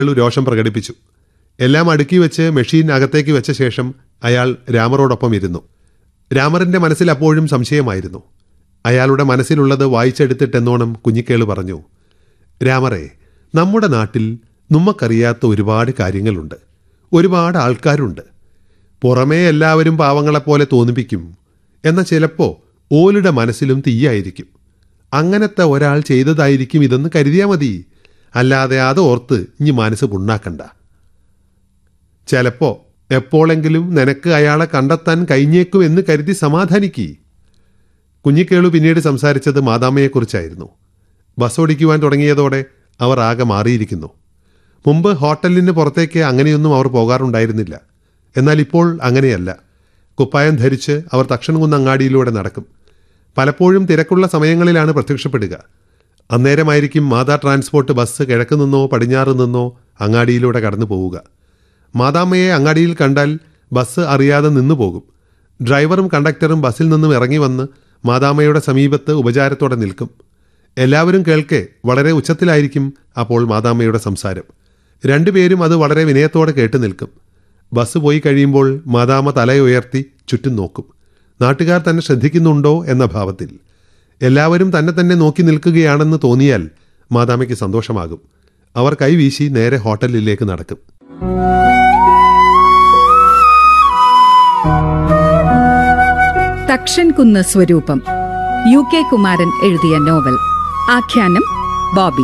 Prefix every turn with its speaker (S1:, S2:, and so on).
S1: അയാൾ രോഷം പ്രകടിപ്പിച്ചു എല്ലാം അടുക്കി വെച്ച് മെഷീൻ അകത്തേക്ക് വെച്ച ശേഷം അയാൾ രാമറോടൊപ്പം ഇരുന്നു രാമറിന്റെ മനസ്സിൽ അപ്പോഴും സംശയമായിരുന്നു അയാളുടെ മനസ്സിലുള്ളത് വായിച്ചെടുത്തിട്ടെന്നോണം കുഞ്ഞിക്കേള് പറഞ്ഞു രാമറേ നമ്മുടെ നാട്ടിൽ നമ്മക്കറിയാത്ത ഒരുപാട് കാര്യങ്ങളുണ്ട് ഒരുപാട് ആൾക്കാരുണ്ട് പുറമേ എല്ലാവരും പാവങ്ങളെപ്പോലെ തോന്നിപ്പിക്കും എന്നാൽ ചിലപ്പോൾ ഓലുടെ മനസ്സിലും തീയായിരിക്കും അങ്ങനത്തെ ഒരാൾ ചെയ്തതായിരിക്കും ഇതെന്ന് കരുതിയാൽ മതി അല്ലാതെ അത് ഓർത്ത് ഇനി മനസ്സ് പുണ്ണാക്കണ്ട ചിലപ്പോ എപ്പോഴെങ്കിലും നിനക്ക് അയാളെ കണ്ടെത്താൻ കഴിഞ്ഞേക്കും എന്ന് കരുതി സമാധാനിക്കി കുഞ്ഞിക്കേളു പിന്നീട് സംസാരിച്ചത് മാതാമ്മയെക്കുറിച്ചായിരുന്നു ബസ് ഓടിക്കുവാൻ തുടങ്ങിയതോടെ അവർ ആകെ മാറിയിരിക്കുന്നു മുമ്പ് ഹോട്ടലിന് പുറത്തേക്ക് അങ്ങനെയൊന്നും അവർ പോകാറുണ്ടായിരുന്നില്ല എന്നാൽ ഇപ്പോൾ അങ്ങനെയല്ല കുപ്പായം ധരിച്ച് അവർ തക്ഷൻകുന്ന് അങ്ങാടിയിലൂടെ നടക്കും പലപ്പോഴും തിരക്കുള്ള സമയങ്ങളിലാണ് പ്രത്യക്ഷപ്പെടുക അന്നേരമായിരിക്കും മാതാ ട്രാൻസ്പോർട്ട് ബസ് കിഴക്ക് നിന്നോ പടിഞ്ഞാറ് നിന്നോ അങ്ങാടിയിലൂടെ കടന്നു പോവുക മാതാമ്മയെ അങ്ങാടിയിൽ കണ്ടാൽ ബസ് അറിയാതെ നിന്നു പോകും ഡ്രൈവറും കണ്ടക്ടറും ബസ്സിൽ നിന്നും ഇറങ്ങി വന്ന് മാതാമ്മയുടെ സമീപത്ത് ഉപചാരത്തോടെ നിൽക്കും എല്ലാവരും കേൾക്കെ വളരെ ഉച്ചത്തിലായിരിക്കും അപ്പോൾ മാതാമ്മയുടെ സംസാരം രണ്ടുപേരും അത് വളരെ വിനയത്തോടെ കേട്ടു നിൽക്കും ബസ് പോയി കഴിയുമ്പോൾ മാതാമ്മ തലയുയർത്തി ചുറ്റും നോക്കും നാട്ടുകാർ തന്നെ ശ്രദ്ധിക്കുന്നുണ്ടോ എന്ന ഭാവത്തിൽ എല്ലാവരും തന്നെ തന്നെ നോക്കി നിൽക്കുകയാണെന്ന് തോന്നിയാൽ മാതാമ്മയ്ക്ക് സന്തോഷമാകും അവർ കൈവീശി നേരെ ഹോട്ടലിലേക്ക് നടക്കും
S2: തക്ഷൻ കുന്ന് സ്വരൂപം യു കെ കുമാരൻ എഴുതിയ നോവൽ ആഖ്യാനം ബോബി